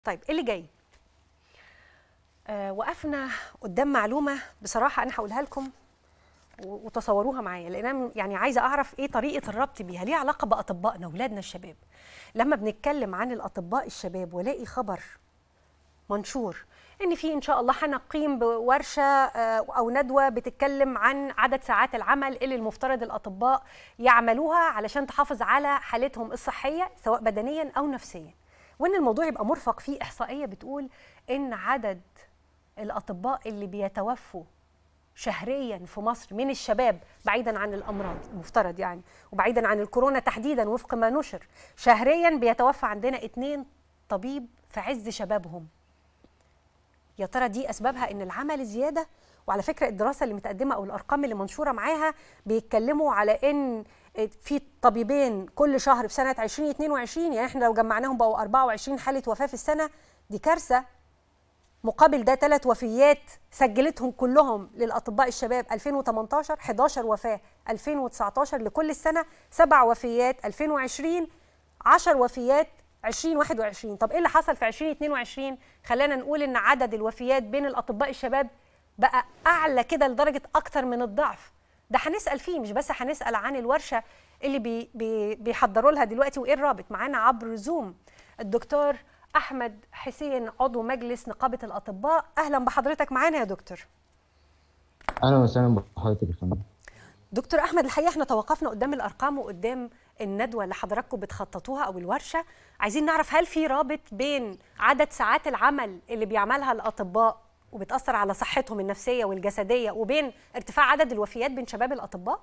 طيب ايه اللي جاي آه وقفنا قدام معلومه بصراحه انا هقولها لكم و- وتصوروها معايا لان انا يعني عايزه اعرف ايه طريقه الربط بيها ليها علاقه باطبائنا اولادنا الشباب لما بنتكلم عن الاطباء الشباب والاقي خبر منشور ان في ان شاء الله هنقيم بورشه آه، او ندوه بتتكلم عن عدد ساعات العمل اللي المفترض الاطباء يعملوها علشان تحافظ على حالتهم الصحيه سواء بدنيا او نفسيا وان الموضوع يبقى مرفق فيه احصائيه بتقول ان عدد الاطباء اللي بيتوفوا شهريا في مصر من الشباب بعيدا عن الامراض المفترض يعني وبعيدا عن الكورونا تحديدا وفق ما نشر شهريا بيتوفى عندنا اتنين طبيب في عز شبابهم يا ترى دي اسبابها ان العمل زياده وعلى فكره الدراسه اللي متقدمه او الارقام اللي منشوره معاها بيتكلموا على ان في طبيبين كل شهر في سنه 2022 يعني احنا لو جمعناهم بقوا 24 حاله وفاه في السنه دي كارثه مقابل ده ثلاث وفيات سجلتهم كلهم للاطباء الشباب 2018 11 وفاه 2019 لكل السنه سبع وفيات 2020 10 وفيات 2021 طب ايه اللي حصل في 2022 خلانا نقول ان عدد الوفيات بين الاطباء الشباب بقى اعلى كده لدرجه اكتر من الضعف ده هنسال فيه مش بس هنسال عن الورشه اللي بي بي بيحضروا لها دلوقتي وايه الرابط معانا عبر زوم الدكتور احمد حسين عضو مجلس نقابه الاطباء اهلا بحضرتك معانا يا دكتور اهلا وسهلا بحضرتك يا فندم دكتور احمد الحقيقه احنا توقفنا قدام الارقام وقدام الندوه اللي حضراتكم بتخططوها او الورشه عايزين نعرف هل في رابط بين عدد ساعات العمل اللي بيعملها الاطباء وبتاثر على صحتهم النفسيه والجسديه وبين ارتفاع عدد الوفيات بين شباب الاطباء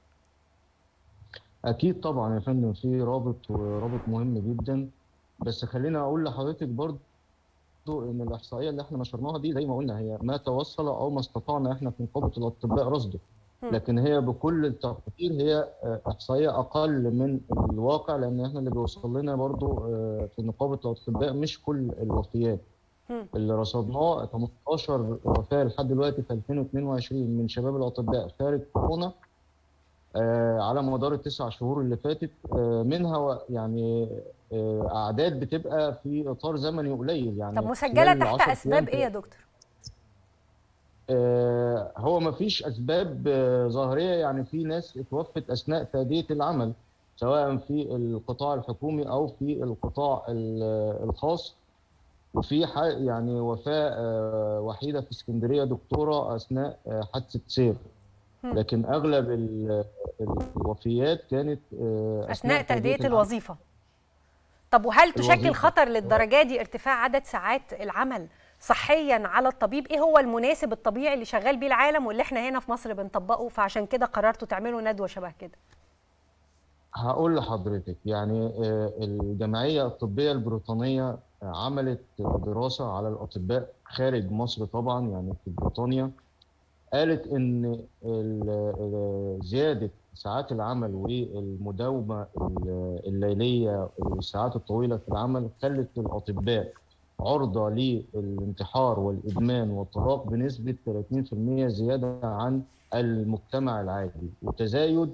اكيد طبعا يا فندم في رابط ورابط مهم جدا بس خلينا اقول لحضرتك برضو ان الاحصائيه اللي احنا نشرناها دي زي ما قلنا هي ما توصل او ما استطعنا احنا في نقابه الاطباء رصده لكن هي بكل التقدير هي احصائيه اقل من الواقع لان احنا اللي بيوصل لنا برضو في نقابه الاطباء مش كل الوفيات اللي رصدناه 18 وفاه لحد دلوقتي في 2022 من شباب الاطباء خارج كورونا على مدار التسع شهور اللي فاتت منها يعني اعداد بتبقى في اطار زمني قليل يعني طب مسجله تحت اسباب ايه يا دكتور؟ هو ما فيش اسباب ظاهريه يعني في ناس اتوفت اثناء تاديه العمل سواء في القطاع الحكومي او في القطاع الخاص وفي يعني وفاه وحيده في اسكندريه دكتوره اثناء حادثه سير لكن اغلب الوفيات كانت اثناء, أثناء تاديه الوظيفه طب وهل تشكل الوظيفة. خطر للدرجه دي ارتفاع عدد ساعات العمل صحيا على الطبيب ايه هو المناسب الطبيعي اللي شغال بيه العالم واللي احنا هنا في مصر بنطبقه فعشان كده قررتوا تعملوا ندوه شبه كده هقول لحضرتك يعني الجمعيه الطبيه البريطانيه عملت دراسه على الاطباء خارج مصر طبعا يعني في بريطانيا قالت ان زياده ساعات العمل والمداومه الليليه والساعات الطويله في العمل خلت الاطباء عرضه للانتحار والادمان والطلاق بنسبه 30% زياده عن المجتمع العادي وتزايد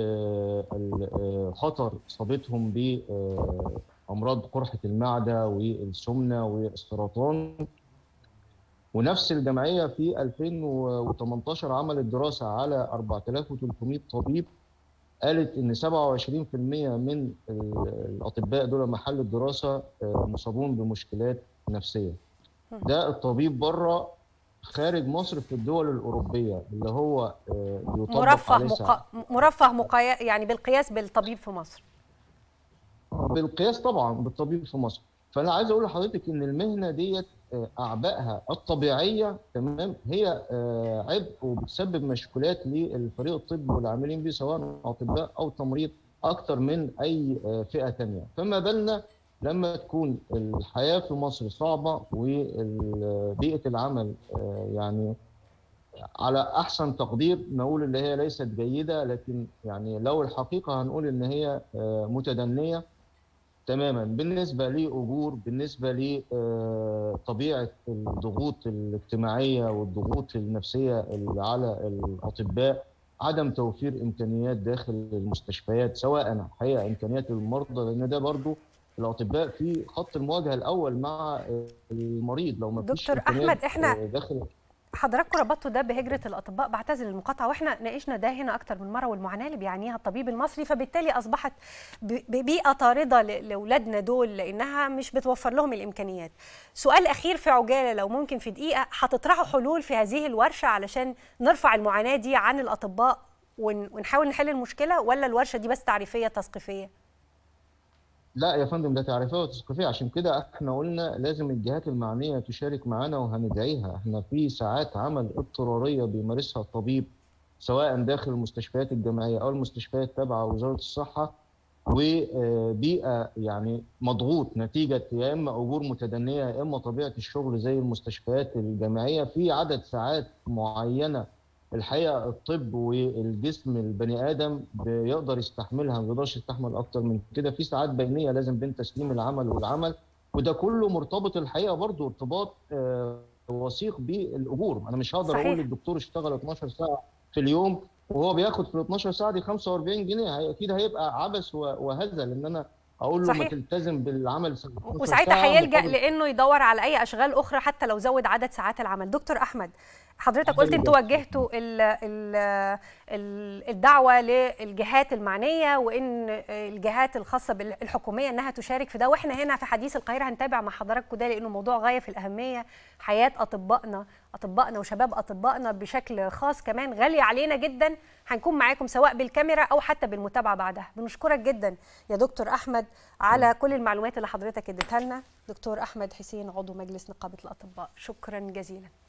خطر اصابتهم بامراض قرحه المعده والسمنه والسرطان ونفس الجمعيه في 2018 عملت دراسه على 4300 طبيب قالت ان 27% من الاطباء دول محل الدراسه مصابون بمشكلات نفسيه. ده الطبيب بره خارج مصر في الدول الاوروبيه اللي هو مرفه مقا... مرفه مقا... يعني بالقياس بالطبيب في مصر. بالقياس طبعا بالطبيب في مصر. فانا عايز اقول لحضرتك ان المهنه ديت اعبائها الطبيعيه تمام هي عبء وبتسبب مشكلات للفريق الطبي والعاملين به سواء اطباء او تمريض اكثر من اي فئه ثانيه فما بالنا لما تكون الحياه في مصر صعبه وبيئه العمل يعني على احسن تقدير نقول ان هي ليست جيده لكن يعني لو الحقيقه هنقول ان هي متدنيه تماما بالنسبه لاجور بالنسبه لطبيعه الضغوط الاجتماعيه والضغوط النفسيه اللي على الاطباء عدم توفير امكانيات داخل المستشفيات سواء حقيقه امكانيات المرضى لان ده برضو الاطباء في خط المواجهه الاول مع المريض لو ما فيش دكتور إمكانيات، أحمد، إحنا آه، داخل حضراتكم ربطتوا ده بهجره الاطباء بعتذر المقاطعه واحنا ناقشنا ده هنا اكتر من مره والمعاناه اللي بيعانيها الطبيب المصري فبالتالي اصبحت ب- ببيئه طارده ل- لاولادنا دول لانها مش بتوفر لهم الامكانيات. سؤال اخير في عجاله لو ممكن في دقيقه هتطرحوا حلول في هذه الورشه علشان نرفع المعاناه دي عن الاطباء ون- ونحاول نحل المشكله ولا الورشه دي بس تعريفيه تثقيفيه؟ لا يا فندم ده تعريفيه وتثقيفيه عشان كده احنا قلنا لازم الجهات المعنيه تشارك معانا وهندعيها احنا في ساعات عمل اضطراريه بيمارسها الطبيب سواء داخل المستشفيات الجامعيه او المستشفيات تابعه وزاره الصحه وبيئه يعني مضغوط نتيجه يا اما اجور متدنيه يا اما طبيعه الشغل زي المستشفيات الجامعيه في عدد ساعات معينه الحقيقه الطب والجسم البني ادم بيقدر يستحملها ما بيقدرش يستحمل اكتر من كده في ساعات بينيه لازم بين تسليم العمل والعمل وده كله مرتبط الحقيقه برضه ارتباط آه، وثيق بالاجور انا مش هقدر صحيح. اقول للدكتور اشتغل 12 ساعه في اليوم وهو بياخد في ال 12 ساعه دي 45 جنيه هي- اكيد هيبقى عبث و- وهزل ان انا اقول له ما صحيح. تلتزم بالعمل 12 وساعتها ساعة هيلجا مقابل- لانه يدور على اي اشغال اخرى حتى لو زود عدد ساعات العمل دكتور احمد حضرتك قلت أحسن انتوا جدا. وجهتوا ال ال ال الدعوه للجهات المعنيه وان الجهات الخاصه بالحكوميه انها تشارك في ده واحنا هنا في حديث القاهره هنتابع مع حضراتكم ده لانه موضوع غايه في الاهميه حياه اطبائنا اطبائنا وشباب اطبائنا بشكل خاص كمان غاليه علينا جدا هنكون معاكم سواء بالكاميرا او حتى بالمتابعه بعدها بنشكرك جدا يا دكتور احمد على كل المعلومات اللي حضرتك اديتها لنا دكتور احمد حسين عضو مجلس نقابه الاطباء شكرا جزيلا